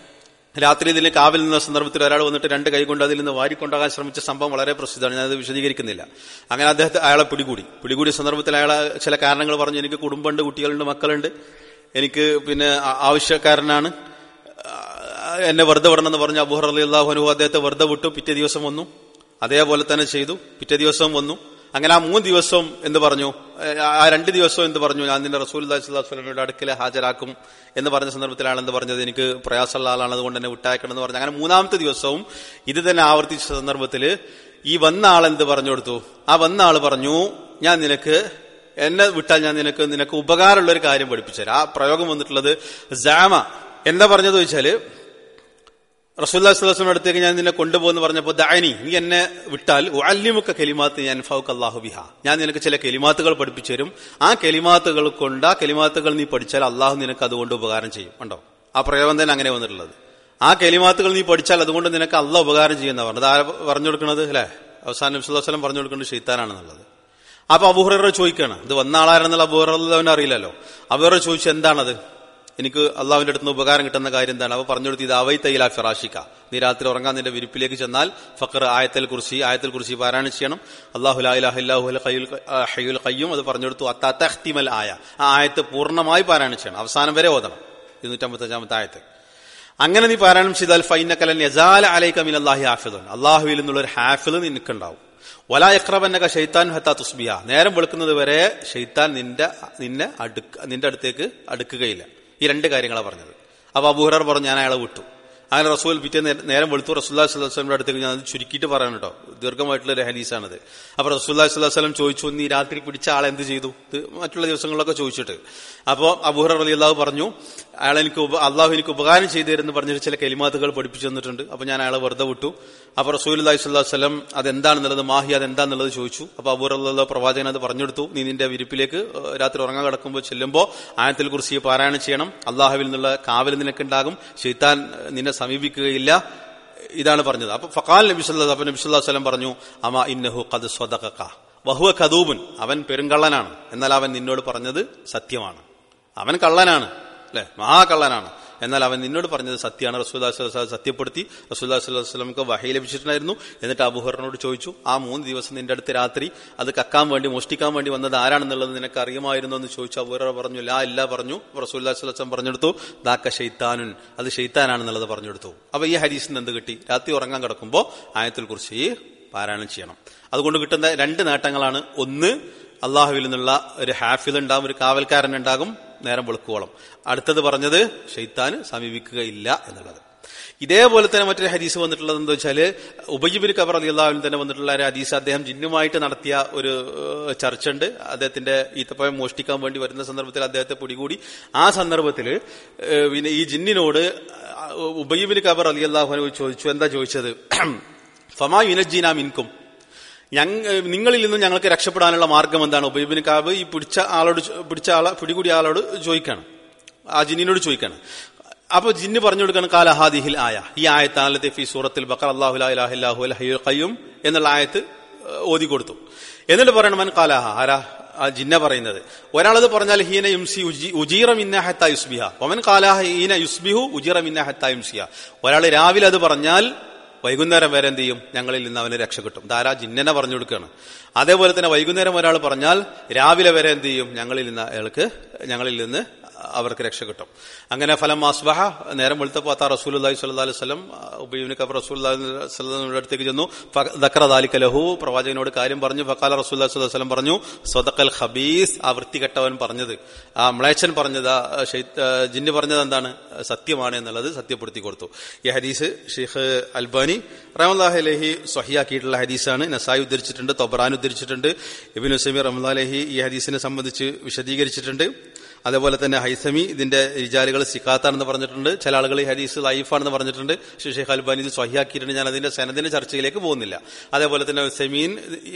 രാത്രി ഇതിന് കാവിൽ നിന്ന സന്ദർഭത്തിൽ ഒരാൾ വന്നിട്ട് രണ്ട് കൈ കൊണ്ട് അതിൽ നിന്ന് വാരിക്കൊണ്ടാകാൻ ശ്രമിച്ച സംഭവം വളരെ പ്രസിദ്ധമാണ് ഞാനത് വിശദീകരിക്കുന്നില്ല അങ്ങനെ അദ്ദേഹത്തെ അയാളെ പിടികൂടി പിടികൂടിയ സന്ദർഭത്തിൽ അയാളെ ചില കാരണങ്ങൾ പറഞ്ഞു എനിക്ക് കുടുംബമുണ്ട് കുട്ടികളുണ്ട് മക്കളുണ്ട് എനിക്ക് പിന്നെ ആ- ആവശ്യക്കാരനാണ് എന്നെ വെറുതെ വിടണമെന്ന് പറഞ്ഞു അബൂഹർ അലി അള്ളാഹുനു അദ്ദേഹത്തെ വെറുതെ വിട്ടു പിറ്റേ ദിവസം വന്നു അതേപോലെ തന്നെ ചെയ്തു പിറ്റേ ദിവസം വന്നു അങ്ങനെ ആ മൂന്ന് ദിവസം എന്ത് പറഞ്ഞു ഏഹ് ആ രണ്ട് ദിവസം എന്ത് പറഞ്ഞു ഞാൻ നിന്റെ റസൂൽ അള്ളാഹിസ്വലമിയുടെ അടുക്കലെ ഹാജരാക്കും എന്ന് പറഞ്ഞ സന്ദർഭത്തിലാണ് എന്ത് പറഞ്ഞത് എനിക്ക് പ്രയാസമുള്ള ആളാണ് അതുകൊണ്ട് എന്നെ വിട്ടയക്കണം എന്ന് പറഞ്ഞു അങ്ങനെ മൂന്നാമത്തെ ദിവസവും ഇത് തന്നെ ആവർത്തിച്ച സന്ദർഭത്തിൽ ഈ വന്ന ആൾ എന്ത് പറഞ്ഞു കൊടുത്തു ആ വന്ന ആൾ പറഞ്ഞു ഞാൻ നിനക്ക് എന്നെ വിട്ടാൽ ഞാൻ നിനക്ക് നിനക്ക് ഉപകാരമുള്ള ഒരു കാര്യം പഠിപ്പിച്ചുതരാം ആ പ്രയോഗം വന്നിട്ടുള്ളത് ജാമ എന്താ പറഞ്ഞത് വെച്ചാല് റസൂല്ലാ സ്വലം അടുത്തേക്ക് ഞാൻ നിന്നെ കൊണ്ടുപോകുന്നു പറഞ്ഞപ്പോൾ ദാനി നീ എന്നെ വിട്ടാൽ അല്ലിമുക്ക കെലിമാത്ത് ഞാൻ ഫൗക്ക് അള്ളാഹു ബിഹ ഞാൻ നിനക്ക് ചില കെലിമാത്തുകൾ പഠിപ്പിച്ചു തരും ആ കെലിമാത്തുകൾ കൊണ്ട് ആ കെലിമാത്തുകൾ നീ പഠിച്ചാൽ അള്ളാഹു നിനക്ക് അതുകൊണ്ട് ഉപകാരം ചെയ്യും ഉണ്ടോ ആ പ്രയോഗം തന്നെ അങ്ങനെ വന്നിട്ടുള്ളത് ആ കെലിമാത്തുകൾ നീ പഠിച്ചാൽ അതുകൊണ്ട് നിനക്ക് അള്ള ഉപകാരം ചെയ്യുന്ന പറഞ്ഞത് ആരാ പറഞ്ഞു കൊടുക്കുന്നത് അല്ലെ അവസാനം നബ്സുല്ലാസ്ലം പറഞ്ഞു കൊടുക്കുന്നത് ഷെയ്ത്താനാണെന്നുള്ളത് അപ്പൊ അബൂഹറ ചോദിക്കാണ് ഇത് വന്ന ആളാരെന്നുള്ള അബൂഹർ അവൻ അറിയില്ലല്ലോ അബൂഹറ ചോദിച്ചു എന്താണത് എനിക്ക് അള്ളാഹുവിന്റെ അടുത്ത് നിന്ന് ഉപകാരം കിട്ടുന്ന കാര്യം എന്താണ് അവ പറഞ്ഞു കൊടുത്ത് ഇത് അവൈ തൈല ഫിറാഷിക്ക നീ രാത്രി ഉറങ്ങാൻ നിന്റെ വിരിപ്പിലേക്ക് ചെന്നാൽ ഫക്കർ ആയത്തൽ കുറിച്ച് ആയത്തൽ കുറിച്ച് പാരായണം ചെയ്യണം അള്ളാഹു ഹയ്യുൽ കയ്യും അത് പറഞ്ഞു കൊടുത്തു അത്തഹ്തിമൽ ആയ ആ ആയത്ത് പൂർണ്ണമായി പാരായണം ചെയ്യണം അവസാനം വരെ ഓതണം ഇരുന്നൂറ്റമ്പത്തഞ്ചാമത്തെ ആയത്ത് അങ്ങനെ നീ പാരായണം ചെയ്താൽ ഫൈനക്കലൻ യജാല അലൈക മിൻ അള്ളാഹി ഹാഫിദുൻ അള്ളാഹുവിൽ നിന്നുള്ള ഒരു ഹാഫിദ് നിനക്കുണ്ടാവും വലാ യക്രബന്നക ഷെയ്ത്താൻ ഹത്താ തുസ്ബിയ നേരം വെളുക്കുന്നത് വരെ ഷെയ്ത്താൻ നിന്റെ നിന്നെ അടുക്ക നിന്റെ അടുത്തേക്ക് അടുക്കുകയില്ല ഈ രണ്ട് കാര്യങ്ങളാണ് പറഞ്ഞത് അപ്പൊ അബൂഹറർ പറഞ്ഞു ഞാൻ അയാളെ വിട്ടു അങ്ങനെ റസൂൽ പിറ്റേ നേ- നേരം വെളുത്തു റസൂല്ലാ സ്വലമിന്റെ അടുത്തേക്ക് ഞാൻ അത് ചുരുക്കിയിട്ട് പറയാൻ കേട്ടോ ദീർഘമായിട്ടുള്ള ഒരു ഹദീസാണത് അപ്പൊ റസൂല്ലാ സ്വലം ചോദിച്ചു നീ രാത്രി പിടിച്ച ആളെ എന്ത് ചെയ്തു ഇത് മറ്റുള്ള ദിവസങ്ങളിലൊക്കെ ചോദിച്ചിട്ട് അപ്പോൾ അബൂഹർ അലി അള്ളാഹു പറഞ്ഞു അയാൾ എനിക്ക് ഉപ- അള്ളാഹു എനിക്ക് ഉപകാരം ചെയ്തു തരുമെന്ന് പറഞ്ഞിട്ട് ചില കെലിമാത്തുകൾ പഠിപ്പിച്ചു തന്നിട്ടുണ്ട് അപ്പൊ ഞാൻ അയാളെ വെറുതെ വിട്ടു അപ്പൊ റസൂൽ അലൈഹി സ്വലം അതെന്താണെന്നുള്ളത് മാഹി അതെന്താന്നുള്ളത് ചോദിച്ചു അപ്പൊ അബൂർ അള്ളാഹ് പ്രവാചകൻ അത് പറഞ്ഞെടുത്തു നീ നിന്റെ വിരിപ്പിലേക്ക് ഏഹ്, രാത്രി ഉറങ്ങാൻ കിടക്കുമ്പോൾ ചെല്ലുമ്പോൾ ആയത്തിൽ കുറിച്ച് പാരായണം ചെയ്യണം അള്ളാഹുവിൽ നിന്നുള്ള കാവൽ നിനക്കുണ്ടാകും ഷെയ്ത്താൻ ഏഹ്, നിന്നെ സമീപിക്കുകയില്ല ഇതാണ് പറഞ്ഞത് അപ്പൊ ഫക്കാൽ നബി സല്ലല്ലാഹു അപ്പൊ നബി സല്ലല്ലാഹു അലൈഹി വസല്ലം പറഞ്ഞു അമാ ഇന്നഹു ഖദ് സ്വദഖക വഹുവ കദൂബുൻ അവൻ പെരുങ്കള്ളനാണ് എന്നാൽ അവൻ നിന്നോട് പറഞ്ഞത് സത്യമാണ് അവൻ കള്ളനാണ് അല്ലെ മഹാകള്ളനാണ് എന്നാൽ അവൻ നിന്നോട് പറഞ്ഞത് സത്യമാണ് റസൂല്ലാ സ്വലം സത്യപ്പെടുത്തി റസൂല്ലാ സ്വലമക്ക് വഹി ലഭിച്ചിട്ടുണ്ടായിരുന്നു എന്നിട്ട് അബുഹറിനോട് ചോദിച്ചു ആ മൂന്ന് ദിവസം നിന്റെ അടുത്ത് രാത്രി അത് കക്കാൻ വേണ്ടി മോഷ്ടിക്കാൻ വേണ്ടി വന്നത് ആരാണെന്നുള്ളത് നിനക്ക് അറിയുമായിരുന്നു എന്ന് ചോദിച്ചു അബുഹറ പറഞ്ഞു ലാ ഇല്ല പറഞ്ഞു റസൂല്ലാ സ്വലം പറഞ്ഞെടുത്തു ദാക്ക ഷെയ്ത്താനുൻ അത് ഷെയ്ത്താനാണെന്നുള്ളത് പറഞ്ഞെടുത്തു അപ്പൊ ഈ ഹരീസിന് എന്ത് കിട്ടി രാത്രി ഉറങ്ങാൻ കിടക്കുമ്പോൾ ആയത്തിൽ കുറിച്ച് പാരായണം ചെയ്യണം അതുകൊണ്ട് കിട്ടുന്ന രണ്ട് നേട്ടങ്ങളാണ് ഒന്ന് അള്ളാഹുവിൽ നിന്നുള്ള ഒരു ഹാഫിൽ ഉണ്ടാകും ഒരു കാവൽക്കാരൻ ഉണ്ടാകും നേരം വെളുക്കുവോളം അടുത്തത് പറഞ്ഞത് ഷെയ്ത്താന് സമീപിക്കുകയില്ല എന്നുള്ളത് ഇതേപോലെ തന്നെ മറ്റൊരു ഹദീസ് വന്നിട്ടുള്ളത് എന്താ വെച്ചാൽ ഉബയ്യബിൻ കബർ അലി അള്ളാഹുവിൽ തന്നെ വന്നിട്ടുള്ള ഒരു ഹദീസ് അദ്ദേഹം ജിന്നുമായിട്ട് നടത്തിയ ഒരു ചർച്ച ഉണ്ട് അദ്ദേഹത്തിന്റെ ഈത്തപ്പഴം മോഷ്ടിക്കാൻ വേണ്ടി വരുന്ന സന്ദർഭത്തിൽ അദ്ദേഹത്തെ പിടികൂടി ആ സന്ദർഭത്തിൽ പിന്നെ ഈ ജിന്നിനോട് ഉബയ്യബിൻ കബർ അലി അള്ളാഹുവിനെ ചോദിച്ചു എന്താ ചോദിച്ചത് ഫമാ യുനജീന മിൻകും ഞങ്ങ നിങ്ങളിൽ നിന്നും ഞങ്ങൾക്ക് രക്ഷപ്പെടാനുള്ള മാർഗം എന്താണ് ഉബൈബിൻ കാബ് ഈ പിടിച്ച ആളോട് പിടിച്ച ആളെ പിടികൂടിയ ആളോട് ചോദിക്കാണ് ആ ജിന്നിനോട് ചോദിക്കാണ് അപ്പൊ ജിന്ന് പറഞ്ഞു കൊടുക്കണം കാല ഹാദിഹിൽ ആയ ഈ ആയത്താലത്തെ ഫി സൂറത്തിൽ ബക്കർ അള്ളാഹുലാഹു ഖയ്യും എന്നുള്ള ആയത്ത് ഓതി കൊടുത്തു എന്നിട്ട് പറയണം മൻ കാലഹ ആരാ ആ ജിന്ന പറയുന്നത് ഒരാളത് പറഞ്ഞാൽ ഹീന യുംസി ഉജീറ മിന്ന ഹത്ത യുസ്ബിഹ ഒമൻ കാലാഹ ഹീന യുസ്ബിഹു ഉജീറ മിന്ന ഹത്ത യുംസിയ ഒരാൾ രാവിലെ അത് പറഞ്ഞാൽ വൈകുന്നേരം വരെ എന്ത് ചെയ്യും ഞങ്ങളിൽ നിന്ന് അവന് രക്ഷ കിട്ടും ധാരാ ജിന്നനെ പറഞ്ഞു കൊടുക്കുകയാണ് അതേപോലെ തന്നെ വൈകുന്നേരം ഒരാൾ പറഞ്ഞാൽ രാവിലെ വരെ എന്ത് ചെയ്യും ഞങ്ങളിൽ നിന്ന് അയാൾക്ക് ഞങ്ങളിൽ നിന്ന് അവർക്ക് രക്ഷ കിട്ടും അങ്ങനെ ഫലം മാസ്ബഹ നേരം വെളുത്തപ്പോൾ അത്താ റസൂൽ അലൈഹി സ്വല്ലാ അലൈഹി സ്വലം ഉബൈബിന് കബർ റസൂൽ സ്വലമിന്റെ അടുത്തേക്ക് ചെന്നു ദക്ര ദാലിക ലഹു പ്രവാചകനോട് കാര്യം പറഞ്ഞു ഫക്കാല റസൂൽ അലൈഹി സ്വലം പറഞ്ഞു സ്വതക്കൽ ഹബീസ് ആ വൃത്തികെട്ടവൻ പറഞ്ഞത് ആ മ്ലേച്ചൻ പറഞ്ഞത് ആ ജിന്ന് പറഞ്ഞത് എന്താണ് സത്യമാണ് എന്നുള്ളത് സത്യപ്പെടുത്തി കൊടുത്തു ഈ ഹദീസ് ഷെയ്ഖ് അൽബാനി റഹ്മല്ലാഹി അലഹി സ്വഹിയാക്കിയിട്ടുള്ള ഹദീസാണ് നസായി ഉദ്ധരിച്ചിട്ടുണ്ട് തൊബറാൻ ഉദ്ധരിച്ചിട്ടുണ്ട് ഇബിൻ ഹുസൈമി റഹ്മല്ലാഹി ഈ ഹദീസിനെ സംബന്ധിച്ച് വിശദീകരിച്ചിട്ടുണ്ട് അതേപോലെ തന്നെ ഹൈസമി ഇതിന്റെ റിജാലുകൾ സിഖാത്താണെന്ന് പറഞ്ഞിട്ടുണ്ട് ചില ആളുകൾ ഈ ഹദീസ് ലൈഫാണെന്ന് പറഞ്ഞിട്ടുണ്ട് ഷെയ്ഖ് അൽബാനി ഇത് സ്വഹിയാക്കിയിട്ടുണ്ട് ഞാൻ അതിന്റെ സനദിന്റെ ചർച്ചയിലേക്ക് പോകുന്നില്ല അതേപോലെ തന്നെ സെമീൻ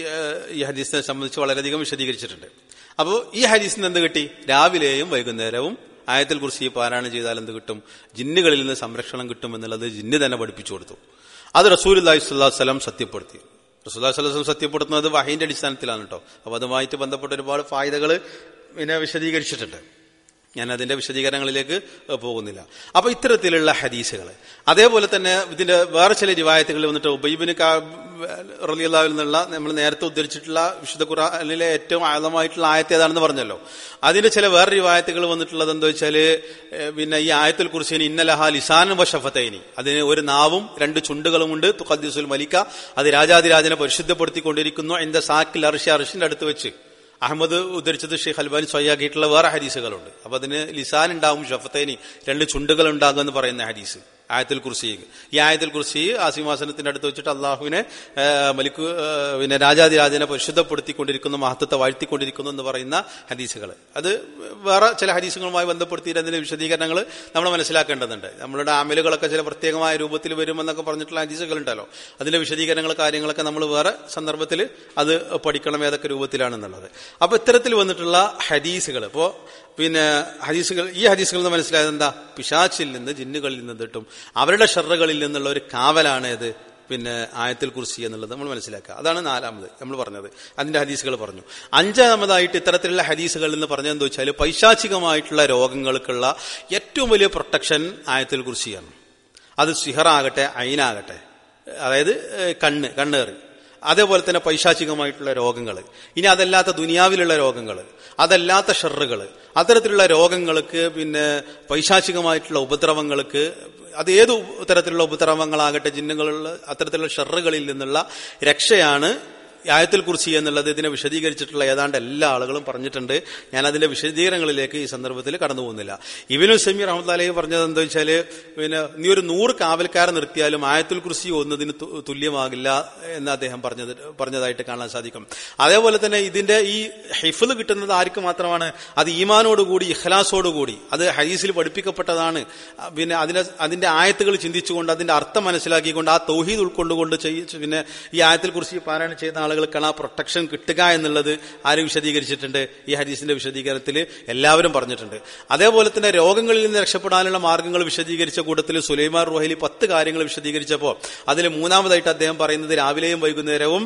ഈ ഹദീസിനെ സംബന്ധിച്ച് വളരെയധികം വിശദീകരിച്ചിട്ടുണ്ട് അപ്പോൾ ഈ ഹദീസിന് എന്ത് കിട്ടി രാവിലെയും വൈകുന്നേരവും ആയത്തിൽ കുറിച്ച് ഈ പാരായണം ചെയ്താൽ എന്ത് കിട്ടും ജിന്നുകളിൽ നിന്ന് സംരക്ഷണം കിട്ടും എന്നുള്ളത് ജിന്ന് തന്നെ പഠിപ്പിച്ചു കൊടുത്തു അത് റസൂൽ അല്ലാഹി സ്വല്ലാസ്ലം സത്യപ്പെടുത്തി റസൂല്ലാ സ്വലം സത്യപ്പെടുത്തുന്നത് വഹീന്റെ അടിസ്ഥാനത്തിലാണ് കേട്ടോ അപ്പൊ അതുമായിട്ട് ബന്ധപ്പെട്ട ഒരുപാട് ഫായ്ദകൾ പിന്നെ വിശദീകരിച്ചിട്ടുണ്ട് ഞാൻ അതിന്റെ വിശദീകരണങ്ങളിലേക്ക് പോകുന്നില്ല അപ്പൊ ഇത്തരത്തിലുള്ള ഹദീസുകൾ അതേപോലെ തന്നെ ഇതിന്റെ വേറെ ചില റിവായത്തുകളിൽ വന്നിട്ട് ഉബൈബിന് റലിയുള്ളവിൽ നിന്നുള്ള നമ്മൾ നേരത്തെ ഉദ്ധരിച്ചിട്ടുള്ള വിശുദ്ധ ഖുറാനിലെ ഏറ്റവും ആഴമായിട്ടുള്ള ആയത്ത് ഏതാണെന്ന് പറഞ്ഞല്ലോ അതിന്റെ ചില വേറെ റിവായത്തുകൾ വന്നിട്ടുള്ളത് എന്താ വെച്ചാല് പിന്നെ ഈ ആയത്തിൽ കുറിച്ച് ഇന്നലഹ ലിസാൻ വഷഫത്തൈനി അതിന് ഒരു നാവും രണ്ട് ചുണ്ടുകളുമുണ്ട് തുഖദ്ദീസുൽ മലിക്ക അത് രാജാതിരാജനെ പരിശുദ്ധപ്പെടുത്തിക്കൊണ്ടിരിക്കുന്നു എന്റെ സാക്കിൽ അർഷി അർഷിന്റെ അടുത്ത് വെച്ച് അഹമ്മദ് ഉദ്ധരിച്ചത് ഷെയ്ഖ് അൽബാനി സ്വയ്യാക്കിയിട്ടുള്ള വേറെ ഹദീസുകളുണ്ട് അപ്പൊ അതിന് ലിസാൻ ഉണ്ടാവും ഷഫത്തേനി രണ്ട് ചുണ്ടുകൾ ഉണ്ടാകും എന്ന് പറയുന്ന ഹദീസ് ആയത്തിൽ കുറിച്ച് ഈ ആയത്തിൽ കുറിച്ച് ആ സിംഹാസനത്തിന്റെ അടുത്ത് വെച്ചിട്ട് അള്ളാഹുവിനെ മലിക്കു പിന്നെ രാജാതിരാജനെ പരിശുദ്ധപ്പെടുത്തിക്കൊണ്ടിരിക്കുന്നു മഹത്വത്തെ വാഴ്ത്തിക്കൊണ്ടിരിക്കുന്നു എന്ന് പറയുന്ന ഹദീസുകൾ അത് വേറെ ചില ഹദീസുകളുമായി ബന്ധപ്പെടുത്തിയിട്ട് അതിന്റെ വിശദീകരണങ്ങൾ നമ്മൾ മനസ്സിലാക്കേണ്ടതുണ്ട് നമ്മളുടെ ആമലുകളൊക്കെ ചില പ്രത്യേകമായ രൂപത്തിൽ വരുമെന്നൊക്കെ പറഞ്ഞിട്ടുള്ള ഹദീസുകൾ ഉണ്ടല്ലോ അതിന്റെ വിശദീകരണങ്ങൾ കാര്യങ്ങളൊക്കെ നമ്മൾ വേറെ സന്ദർഭത്തിൽ അത് പഠിക്കണം ഏതൊക്കെ രൂപത്തിലാണെന്നുള്ളത് അപ്പൊ ഇത്തരത്തിൽ വന്നിട്ടുള്ള ഹദീസുകൾ ഇപ്പോ പിന്നെ ഹദീസുകൾ ഈ ഹദീസുകളിൽ നിന്ന് മനസ്സിലായത് എന്താ പിശാച്ചിൽ നിന്ന് ജിന്നുകളിൽ നിന്ന് കിട്ടും അവരുടെ ഷെറുകളിൽ നിന്നുള്ള ഒരു കാവലാണ് ഇത് പിന്നെ ആയത്തിൽ കുറിച്ച് എന്നുള്ളത് നമ്മൾ മനസ്സിലാക്കുക അതാണ് നാലാമത് നമ്മൾ പറഞ്ഞത് അതിന്റെ ഹദീസുകൾ പറഞ്ഞു അഞ്ചാമതായിട്ട് ഇത്തരത്തിലുള്ള ഹദീസുകളിൽ നിന്ന് പറഞ്ഞതെന്ന് വെച്ചാൽ പൈശാചികമായിട്ടുള്ള രോഗങ്ങൾക്കുള്ള ഏറ്റവും വലിയ പ്രൊട്ടക്ഷൻ ആയത്തിൽ കുറിച്ചാണ് അത് സിഹറാകട്ടെ അയിനാകട്ടെ അതായത് കണ്ണ് കണ്ണേറ് അതേപോലെ തന്നെ പൈശാചികമായിട്ടുള്ള രോഗങ്ങൾ ഇനി അതല്ലാത്ത ദുനിയാവിലുള്ള രോഗങ്ങൾ അതല്ലാത്ത ഷെറുകൾ അത്തരത്തിലുള്ള രോഗങ്ങൾക്ക് പിന്നെ പൈശാചികമായിട്ടുള്ള ഉപദ്രവങ്ങൾക്ക് അത് ഏത് തരത്തിലുള്ള ഉപദ്രവങ്ങളാകട്ടെ ജിന്നുകളുള്ള അത്തരത്തിലുള്ള ഷെറുകളിൽ നിന്നുള്ള രക്ഷയാണ് ആയത്തിൽ കുറിച്ച് എന്നുള്ളത് ഇതിനെ വിശദീകരിച്ചിട്ടുള്ള ഏതാണ്ട് എല്ലാ ആളുകളും പറഞ്ഞിട്ടുണ്ട് ഞാൻ അതിന്റെ വിശദീകരണങ്ങളിലേക്ക് ഈ സന്ദർഭത്തിൽ കടന്നു പോകുന്നില്ല ഇവനു സമീർ അഹമ്മദ് പറഞ്ഞത് എന്താ വെച്ചാല് പിന്നെ നീ ഒരു നൂറ് കാവൽക്കാരെ നിർത്തിയാലും ആയത്തുൽ കുറിച്ച് ഒന്നതിന് തുല്യമാകില്ല എന്ന് അദ്ദേഹം പറഞ്ഞത് പറഞ്ഞതായിട്ട് കാണാൻ സാധിക്കും അതേപോലെ തന്നെ ഇതിന്റെ ഈ ഹിഫിൽ കിട്ടുന്നത് ആർക്ക് മാത്രമാണ് അത് ഈമാനോടുകൂടി ഇഖ്ലാസോടുകൂടി അത് ഹരീസിൽ പഠിപ്പിക്കപ്പെട്ടതാണ് പിന്നെ അതിന്റെ അതിന്റെ ആയത്തുകൾ ചിന്തിച്ചുകൊണ്ട് അതിന്റെ അർത്ഥം മനസ്സിലാക്കിക്കൊണ്ട് ആ തൗഹീദ് ഉൾക്കൊണ്ടുകൊണ്ട് പിന്നെ ഈ ആയത്തിൽ കുറിച്ച് പാരായണം ചെയ്യുന്ന ആളുകൾക്കാണ് ആ പ്രൊട്ടക്ഷൻ കിട്ടുക എന്നുള്ളത് ആര് വിശദീകരിച്ചിട്ടുണ്ട് ഈ ഹദീസിന്റെ വിശദീകരണത്തിൽ എല്ലാവരും പറഞ്ഞിട്ടുണ്ട് അതേപോലെ തന്നെ രോഗങ്ങളിൽ നിന്ന് രക്ഷപ്പെടാനുള്ള മാർഗങ്ങൾ വിശദീകരിച്ച കൂട്ടത്തിൽ സുലൈമാൻ റുഹലി പത്ത് കാര്യങ്ങൾ വിശദീകരിച്ചപ്പോൾ അതിൽ മൂന്നാമതായിട്ട് അദ്ദേഹം പറയുന്നത് രാവിലെയും വൈകുന്നേരവും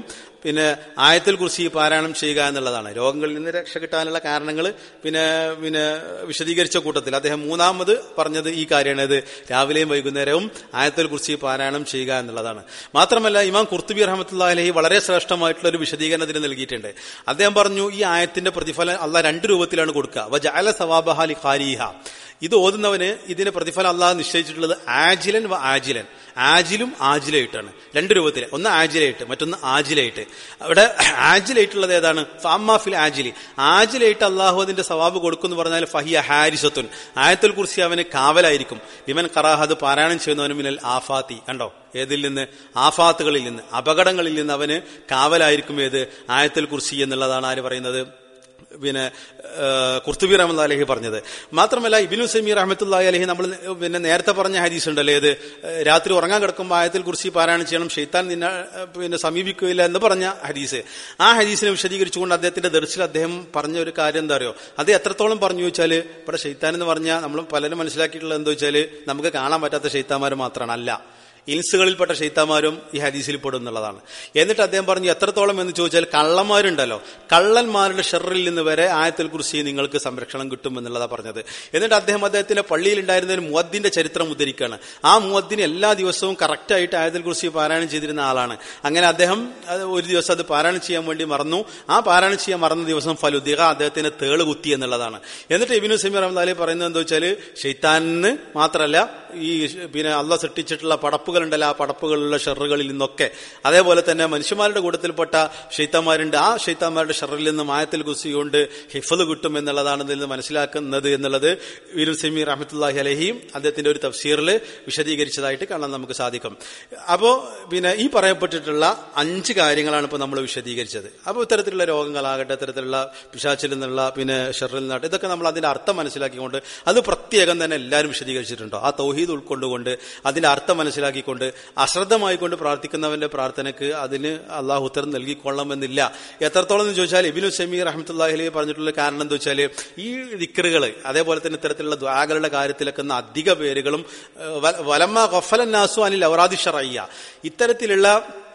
പിന്നെ ആയത്തിൽ കുറിച്ച് പാരായണം ചെയ്യുക എന്നുള്ളതാണ് രോഗങ്ങളിൽ നിന്ന് രക്ഷ കിട്ടാനുള്ള കാരണങ്ങൾ പിന്നെ പിന്നെ വിശദീകരിച്ച കൂട്ടത്തിൽ അദ്ദേഹം മൂന്നാമത് പറഞ്ഞത് ഈ കാര്യമാണ് ഇത് രാവിലെയും വൈകുന്നേരവും ആയത്തിൽ കുറിച്ച് പാരായണം ചെയ്യുക എന്നുള്ളതാണ് മാത്രമല്ല ഇമാം കുർത്തുബി റഹമത്തുള്ള അലഹി വളരെ ശ്രേഷ്ഠമായിട്ടുള്ള ഒരു വിശദീകരണം ഇതിന് നൽകിയിട്ടുണ്ട് അദ്ദേഹം പറഞ്ഞു ഈ ആയത്തിന്റെ പ്രതിഫലം അല്ല രണ്ട് രൂപത്തിലാണ് കൊടുക്കുക വജാല സവാബഹാലി ഖാരിഹ ഇത് ഓതുന്നവന് ഇതിന് പ്രതിഫലം അള്ളാഹ് നിശ്ചയിച്ചിട്ടുള്ളത് ആജിലൻ വ ആജിലൻ ആജിലും ആജിലായിട്ടാണ് രണ്ട് രൂപത്തിൽ ഒന്ന് ആജിലായിട്ട് മറ്റൊന്ന് ആജിലായിട്ട് അവിടെ ആജിലായിട്ടുള്ളത് ഏതാണ് ഫാമാഫിൽ ആജിലി ആജിലായിട്ട് അള്ളാഹു അതിന്റെ സവാബ് കൊടുക്കുന്നു പറഞ്ഞാൽ ഫഹിയ ഹാരിസത്തുൻ ആയത്തിൽ കുറിച്ച് അവന് കാവലായിരിക്കും ലിമൻ കറാഹത് പാരായണം ചെയ്യുന്നവന് മിനൽ ആഫാത്തി കണ്ടോ ഏതിൽ നിന്ന് ആഫാത്തുകളിൽ നിന്ന് അപകടങ്ങളിൽ നിന്ന് അവന് കാവലായിരിക്കും ഏത് ആയത്തിൽ കുറിച്ച് എന്നുള്ളതാണ് ആര് പറയുന്നത് പിന്നെ കുർത്തുബി റഹ്മത്ത് അലഹി പറഞ്ഞത് മാത്രമല്ല ഇബിനു സമീർ അഹമ്മത്തുള്ള അലഹി നമ്മൾ പിന്നെ നേരത്തെ പറഞ്ഞ ഹദീസ് ഉണ്ടല്ലേ ഇത് രാത്രി ഉറങ്ങാൻ കിടക്കുമ്പോൾ ആയത്തിൽ കുറിച്ച് പാരായണം ചെയ്യണം ഷെയ്ത്താൻ നിന്നെ പിന്നെ സമീപിക്കുകയില്ല എന്ന് പറഞ്ഞ ഹദീസ് ആ ഹദീസിനെ വിശദീകരിച്ചുകൊണ്ട് അദ്ദേഹത്തിന്റെ ദർശിൽ അദ്ദേഹം പറഞ്ഞ ഒരു കാര്യം എന്താ അറിയോ അത് എത്രത്തോളം പറഞ്ഞു വെച്ചാൽ ഇവിടെ ഷെയ്ത്താൻ എന്ന് പറഞ്ഞാൽ നമ്മൾ പലരും മനസ്സിലാക്കിയിട്ടുള്ളത് എന്താ വെച്ചാൽ നമുക്ക് കാണാൻ പറ്റാത്ത ഷെയ്ത്താന്മാർ മാത്രമാണ് അല്ല ഇൻസുകളിൽപ്പെട്ട ഷെയ്ത്താമാരും ഈ ഹദീസിൽ പെടും എന്നുള്ളതാണ് എന്നിട്ട് അദ്ദേഹം പറഞ്ഞു എത്രത്തോളം എന്ന് ചോദിച്ചാൽ കള്ളന്മാരുണ്ടല്ലോ കള്ളന്മാരുടെ ഷെറിൽ നിന്ന് വരെ ആയത്തിൽ കുറിച്ച് നിങ്ങൾക്ക് സംരക്ഷണം കിട്ടും എന്നുള്ളതാണ് പറഞ്ഞത് എന്നിട്ട് അദ്ദേഹം അദ്ദേഹത്തിന്റെ പള്ളിയിൽ ഉണ്ടായിരുന്ന ഒരു മുവദ്ദിന്റെ ചരിത്രം ഉദ്ധരിക്കുകയാണ് ആ മുവദ്ദിന് എല്ലാ ദിവസവും കറക്റ്റായിട്ട് ആയത്തിൽ കുറിച്ച് പാരായണം ചെയ്തിരുന്ന ആളാണ് അങ്ങനെ അദ്ദേഹം ഒരു ദിവസം അത് പാരായണം ചെയ്യാൻ വേണ്ടി മറന്നു ആ പാരായണം ചെയ്യാൻ മറന്ന ദിവസം ഫലുദിക അദ്ദേഹത്തിന് തേള് കുത്തി എന്നുള്ളതാണ് എന്നിട്ട് ഇബിനു സമീർ റഹ്മദ് പറയുന്നത് എന്താ വെച്ചാൽ ഷെയ്ത്താനിന് മാത്രമല്ല ഈ പിന്നെ അള്ള സൃഷ്ടിച്ചിട്ടുള്ള പടപ്പുകളുണ്ടല്ലോ ആ പടപ്പുകളുള്ള ഷെറുകളിൽ നിന്നൊക്കെ അതേപോലെ തന്നെ മനുഷ്യന്മാരുടെ കൂട്ടത്തിൽപ്പെട്ട ഷെയ്ത്താന്മാരുണ്ട് ആ ഷെയ്ത്താന്മാരുടെ ഷെറിൽ നിന്ന് മായത്തിൽ കുസിയുകൊണ്ട് ഹിഫല് കിട്ടും എന്നുള്ളതാണ് ഇതിൽ നിന്ന് മനസ്സിലാക്കുന്നത് എന്നുള്ളത് വീരു സമീർ അഹമ്മത്തുല്ലാഹി അലഹിയും അദ്ദേഹത്തിന്റെ ഒരു തഫ്സീറിൽ വിശദീകരിച്ചതായിട്ട് കാണാൻ നമുക്ക് സാധിക്കും അപ്പോ പിന്നെ ഈ പറയപ്പെട്ടിട്ടുള്ള അഞ്ച് കാര്യങ്ങളാണ് ഇപ്പൊ നമ്മൾ വിശദീകരിച്ചത് അപ്പോൾ ഇത്തരത്തിലുള്ള രോഗങ്ങളാകട്ടെ ഇത്തരത്തിലുള്ള പിശാച്ചിൽ നിന്നുള്ള പിന്നെ ഷെറിൽ നിന്നാട്ടെ ഇതൊക്കെ നമ്മൾ അതിന്റെ അർത്ഥം മനസ്സിലാക്കിക്കൊണ്ട് അത് പ്രത്യേകം തന്നെ എല്ലാവരും വിശദീകരിച്ചിട്ടുണ്ടോ ആ തൗഹീദ് ഉൾക്കൊണ്ടുകൊണ്ട് അതിന്റെ അർത്ഥം മനസ്സിലാക്കിക്കൊണ്ട് അശ്രദ്ധമായിക്കൊണ്ട് പ്രാർത്ഥിക്കുന്നവന്റെ പ്രാർത്ഥനയ്ക്ക് അതിന് അള്ളാഹു ഉത്തരം നൽകിക്കൊള്ളണമെന്നില്ല എത്രത്തോളം എന്ന് ചോദിച്ചാൽ ഇബിനു സമീർ അഹമ്മത്തുല്ലാഹിലി പറഞ്ഞിട്ടുള്ള കാരണം എന്താ വെച്ചാൽ ഈ ദിക്കറുകൾ അതേപോലെ തന്നെ ഇത്തരത്തിലുള്ള ദ്വാകളുടെ കാര്യത്തിലൊക്കെ അധിക പേരുകളും വലമ്മ ഗഫലന്നാസു അനിൽ ഔറാദി ഷറയ്യ ഇത്തരത്തിലുള്ള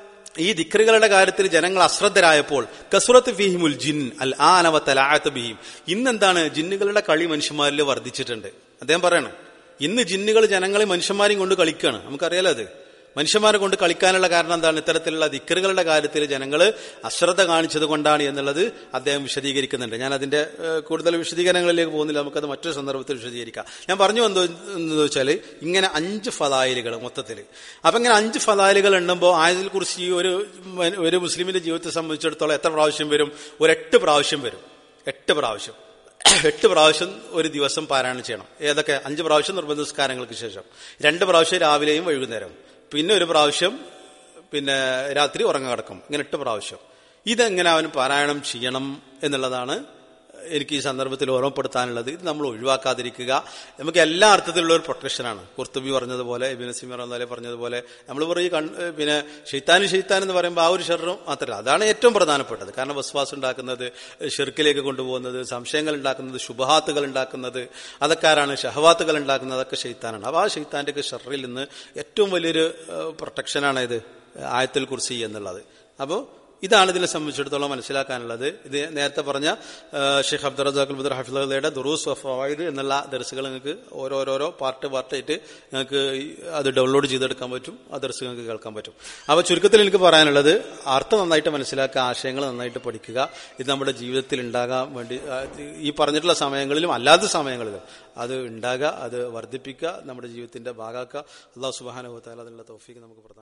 ഈ ദിക്കറുകളുടെ കാര്യത്തിൽ ജനങ്ങൾ അശ്രദ്ധരായപ്പോൾ കസുറത്ത് ഫിഹിമുൽ ജിൻ അൽ ആനവ തലാഅത്ത് ബിഹിം ഇന്നെന്താണ് ജിന്നുകളുടെ കളി മനുഷ്യന്മാരിൽ വർദ്ധിച്ചിട്ടുണ്ട് അദ്ദേഹം പറയണം ഇന്ന് ജിന്നുകൾ ജനങ്ങളെ മനുഷ്യന്മാരെയും കൊണ്ട് കളിക്കുകയാണ് നമുക്കറിയാലോ അത് മനുഷ്യന്മാരെ കൊണ്ട് കളിക്കാനുള്ള കാരണം എന്താണ് ഇത്തരത്തിലുള്ള ദിക്കറുകളുടെ കാര്യത്തിൽ ജനങ്ങൾ അശ്രദ്ധ കാണിച്ചത് കൊണ്ടാണ് എന്നുള്ളത് അദ്ദേഹം വിശദീകരിക്കുന്നുണ്ട് ഞാൻ അതിന്റെ കൂടുതൽ വിശദീകരണങ്ങളിലേക്ക് പോകുന്നില്ല നമുക്കത് മറ്റൊരു സന്ദർഭത്തിൽ വിശദീകരിക്കാം ഞാൻ പറഞ്ഞു എന്തോ എന്ന് വെച്ചാൽ ഇങ്ങനെ അഞ്ച് ഫലായിലുകൾ മൊത്തത്തിൽ അപ്പൊ ഇങ്ങനെ അഞ്ച് ഫലായിലുകൾ എണ്ണുമ്പോൾ ആയതിൽ കുറിച്ച് ഈ ഒരു ഒരു മുസ്ലിമിന്റെ ജീവിതത്തെ സംബന്ധിച്ചിടത്തോളം എത്ര പ്രാവശ്യം വരും ഒരു എട്ട് പ്രാവശ്യം വരും എട്ട് പ്രാവശ്യം എട്ട് പ്രാവശ്യം ഒരു ദിവസം പാരായണം ചെയ്യണം ഏതൊക്കെ അഞ്ച് പ്രാവശ്യം നിർബന്ധ നിസ്കാരങ്ങൾക്ക് ശേഷം രണ്ട് പ്രാവശ്യം രാവിലെയും വൈകുന്നേരവും പിന്നെ ഒരു പ്രാവശ്യം പിന്നെ രാത്രി ഉറങ്ങാൻ കിടക്കും ഇങ്ങനെ എട്ട് പ്രാവശ്യം ഇതെങ്ങനെ അവന് പാരായണം ചെയ്യണം എന്നുള്ളതാണ് എനിക്ക് ഈ സന്ദർഭത്തിൽ ഓർമ്മപ്പെടുത്താനുള്ളത് ഇത് നമ്മൾ ഒഴിവാക്കാതിരിക്കുക നമുക്ക് എല്ലാ അർത്ഥത്തിലുള്ള ഒരു പ്രൊട്ടക്ഷനാണ് കുർത്തുബി പറഞ്ഞതുപോലെ ഇബിൻ സിമർ എന്നാലെ പറഞ്ഞതുപോലെ നമ്മൾ പറയും പിന്നെ ഷെയ്ത്താനും ഷെയ്ത്താൻ എന്ന് പറയുമ്പോൾ ആ ഒരു ഷെറും മാത്രമല്ല അതാണ് ഏറ്റവും പ്രധാനപ്പെട്ടത് കാരണം വസ്വാസ് ഉണ്ടാക്കുന്നത് ഷെർക്കിലേക്ക് കൊണ്ടുപോകുന്നത് സംശയങ്ങൾ ഉണ്ടാക്കുന്നത് ശുഭഹാത്തുകൾ ഉണ്ടാക്കുന്നത് അതൊക്കെയാണ് ഷഹവാത്തുകൾ ഉണ്ടാക്കുന്നത് അതൊക്കെ ഷെയ്ത്താനാണ് അപ്പോൾ ആ ഷെയ്ത്താന്റെ ഒക്കെ ഷെറിൽ നിന്ന് ഏറ്റവും വലിയൊരു പ്രൊട്ടക്ഷനാണ് ഇത് ആയത്തിൽ കുറിച്ച് എന്നുള്ളത് അപ്പോൾ ഇതാണ് ഇതിനെ സംബന്ധിച്ചിടത്തോളം മനസ്സിലാക്കാനുള്ളത് ഇത് നേരത്തെ പറഞ്ഞ ഷെയ്ഖ് അബ്ദുൾ റസാഖുൽ ബുദർ ഹഫിദയുടെ ദുറൂസ് ഫവായിദ് എന്നുള്ള ദർസുകൾ നിങ്ങൾക്ക് ഓരോരോരോ പാർട്ട് പാർട്ടായിട്ട് നിങ്ങൾക്ക് അത് ഡൗൺലോഡ് ചെയ്തെടുക്കാൻ പറ്റും ആ ദർസ് നിങ്ങൾക്ക് കേൾക്കാൻ പറ്റും അപ്പോൾ ചുരുക്കത്തിൽ എനിക്ക് പറയാനുള്ളത് അർത്ഥം നന്നായിട്ട് മനസ്സിലാക്കുക ആശയങ്ങൾ നന്നായിട്ട് പഠിക്കുക ഇത് നമ്മുടെ ജീവിതത്തിൽ ഉണ്ടാകാൻ വേണ്ടി ഈ പറഞ്ഞിട്ടുള്ള സമയങ്ങളിലും അല്ലാത്ത സമയങ്ങളിലും അത് ഉണ്ടാകുക അത് വർദ്ധിപ്പിക്കുക നമ്മുടെ ജീവിതത്തിന്റെ ഭാഗമാക്കുക അള്ളാഹു സുബാനുഭവത്താൽ അതിനുള്ള തോഫിക്ക് നമുക്ക്